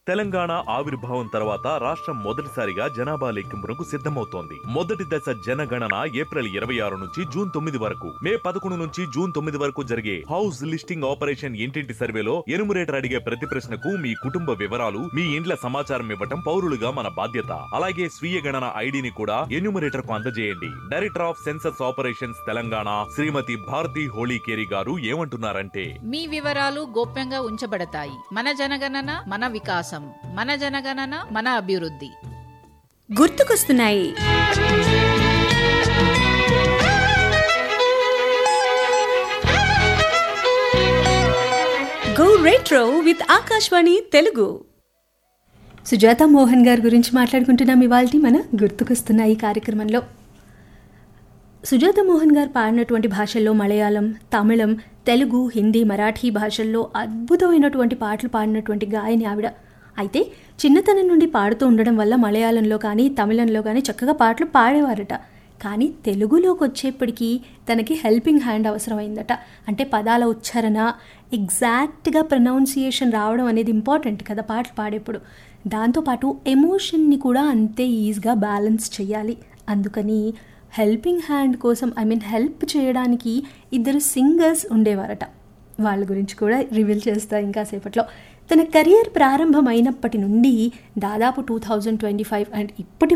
తెలంగాణ ఆవిర్భావం తర్వాత రాష్ట్రం మొదటిసారిగా జనాభా లెక్కింపునకు సిద్ధమవుతోంది మొదటి దశ జనగణన ఏప్రిల్ ఇరవై ఆరు నుంచి జూన్ తొమ్మిది వరకు మే పదకొండు నుంచి జూన్ తొమ్మిది వరకు జరిగే హౌస్ లిస్టింగ్ ఆపరేషన్ ఇంటింటి సర్వేలో ఎనుమరేటర్ అడిగే ప్రతి ప్రశ్నకు మీ కుటుంబ వివరాలు మీ ఇండ్ల సమాచారం ఇవ్వటం పౌరులుగా మన బాధ్యత అలాగే స్వీయ గణన ఐడిని కూడా ఎన్యూమరేటర్ కు అందజేయండి director of census operations Telangana Shrimati Bharathi Holikeri garu ఏమంటున్నారంటే మీ వివరాలు గోప్యంగా ఉంచబడతాయి మన జనగణన మన వికాసం మన జనగణన మన అభివృద్ధి గుర్తుకొస్తున్నాయి go retro with Akashvani Telugu Sujatha Mohan గారి గురించి మాట్లాడుకుంటున్నాం ఇవాళ మన గుర్తుకొస్తున్నాయి కార్యక్రమంలో సుజాత మోహన్ గారు పాడినటువంటి భాషల్లో మలయాళం తమిళం తెలుగు హిందీ మరాఠీ భాషల్లో అద్భుతమైనటువంటి పాటలు పాడినటువంటి గాయని ఆవిడ అయితే చిన్నతనం నుండి పాడుతూ ఉండడం వల్ల మలయాళంలో కానీ తమిళంలో కానీ చక్కగా పాటలు పాడేవారట కానీ తెలుగులోకి వచ్చేప్పటికీ తనకి హెల్పింగ్ హ్యాండ్ అవసరమైందట అంటే పదాల ఉచ్చారణ ఎగ్జాక్ట్గా ప్రొనౌన్సియేషన్ రావడం అనేది ఇంపార్టెంట్ కదా పాటలు పాడేప్పుడు దాంతోపాటు ఎమోషన్ని కూడా అంతే ఈజీగా బ్యాలెన్స్ చేయాలి అందుకని హెల్పింగ్ హ్యాండ్ కోసం ఐ మీన్ హెల్ప్ చేయడానికి ఇద్దరు సింగర్స్ ఉండేవారట వాళ్ళ గురించి కూడా రివీల్ చేస్తా ఇంకా సేపట్లో తన కెరియర్ ప్రారంభమైనప్పటి నుండి దాదాపు two thousand twenty five and ఇప్పటి